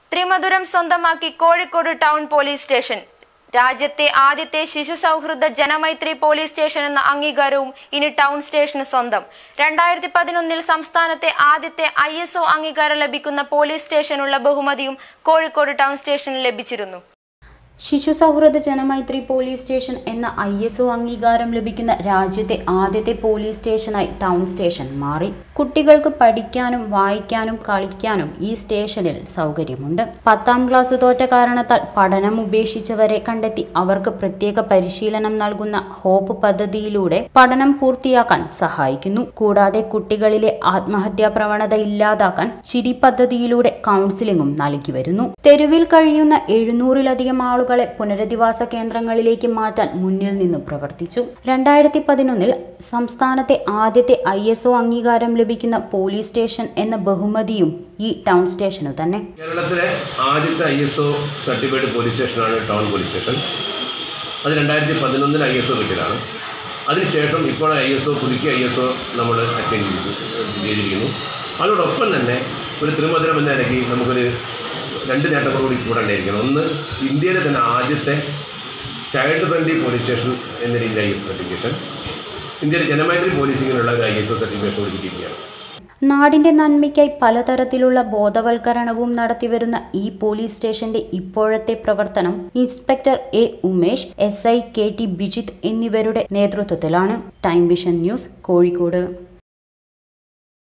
ത്രിമധുരം സ്വന്തമാക്കി Kozhikode town police station രാജ്യത്തെ ആദ്യത്തെ ശിശു സൗഹൃദ ജനമൈത്രി പോലീസ് സ്റ്റേഷൻ എന്ന അംഗീകാരവും ഇനി ടൗൺ സ്റ്റേഷന് സ്വന്തം രണ്ടായിരത്തി പതിനൊന്നിൽ സംസ്ഥാനത്തെ ആദ്യത്തെ ഐ എസ് ഒ അംഗീകാരം ലഭിക്കുന്ന പോലീസ് സ്റ്റേഷനുള്ള ബഹുമതിയും കോഴിക്കോട് ടൗൺ സ്റ്റേഷന് ലഭിച്ചിരുന്നു ശിശു സൗഹൃദ ജനമൈത്രി പോലീസ് സ്റ്റേഷൻ എന്ന ഐ എസ് ഒ അംഗീകാരം ലഭിക്കുന്ന രാജ്യത്തെ ആദ്യത്തെ പോലീസ് സ്റ്റേഷനായി ടൗൺ സ്റ്റേഷൻ മാറി കുട്ടികൾക്ക് പഠിക്കാനും വായിക്കാനും കളിക്കാനും ഈ സ്റ്റേഷനിൽ സൗകര്യമുണ്ട് പത്താം ക്ലാസ് തോറ്റ കാരണത്താൽ പഠനം ഉപേക്ഷിച്ചവരെ കണ്ടെത്തി അവർക്ക് പ്രത്യേക പരിശീലനം നൽകുന്ന ഹോപ്പ് പദ്ധതിയിലൂടെ പഠനം പൂർത്തിയാക്കാൻ സഹായിക്കുന്നു കൂടാതെ കുട്ടികളിലെ ആത്മഹത്യാ പ്രവണത ഇല്ലാതാക്കാൻ ചിരി പദ്ധതിയിലൂടെ കൗൺസിലിംഗും നൽകി വരുന്നു തെരുവിൽ കഴിയുന്ന എഴുന്നൂറിലധികം ആളുകളെ പുനരധിവാസ കേന്ദ്രങ്ങളിലേക്ക് മാറ്റാൻ മുന്നിൽ നിന്നും പ്രവർത്തിച്ചു രണ്ടായിരത്തി പതിനൊന്നിൽ സംസ്ഥാനത്തെ ആദ്യത്തെ ഐ എസ് ഒ അംഗീകാരം ലഭിക്കുന്ന പോലീസ് സ്റ്റേഷൻ എന്ന ബഹുമതിയും ഈ ടൗൺ സ്റ്റേഷനു തന്നെ കേരളത്തിലെ ആദ്യത്തെ I S O certified police സ്റ്റേഷനാണ് ടൗൺ പോലീസ് സ്റ്റേഷൻ അത് രണ്ടായിരത്തി പതിനൊന്നിൽ ഐ എസ് ഒ കിട്ടിയതാണ് അതിനുശേഷം ഇപ്പോൾ ഐ എസ് ഒ പുതുക്കിയ ഐ എസ് ഒ നമ്മൾ അറ്റൻഡ് ചെയ്തിരിക്കുന്നു അതോടൊപ്പം തന്നെ ഒരു തിരുമധുരം എന്ന നിലയ്ക്ക് നമുക്കൊരു രണ്ട് നേട്ടങ്ങൾ കൂടി കൂടേണ്ടിയിരിക്കണം ഒന്ന് ഇന്ത്യയിലെ തന്നെ ആദ്യത്തെ ചൈൽഡ് ഫ്രണ്ട്ലി പോലീസ് സ്റ്റേഷൻ എന്ന രീതിയിൽ ഐ എസ് സർട്ടിഫിക്കേഷൻ ഇന്ത്യയിലെ ജനമൈത്രി പോലീസിങ്ങിനുള്ള ഒരു ഐ എസ് ഒ സർട്ടിഫിക്കേഷൻ കൊടുത്തിരിക്കുകയാണ് നാടിന്റെ നന്മയ്ക്കായി പലതരത്തിലുള്ള ബോധവൽക്കരണവും നടത്തിവരുന്ന ഈ പോലീസ് സ്റ്റേഷന്റെ ഇപ്പോഴത്തെ പ്രവർത്തനം inspector A Umesh S I K T Bijith എന്നിവരുടെ നേതൃത്വത്തിലാണ് ടൈം വിഷൻ ന്യൂസ് കോഴിക്കോട്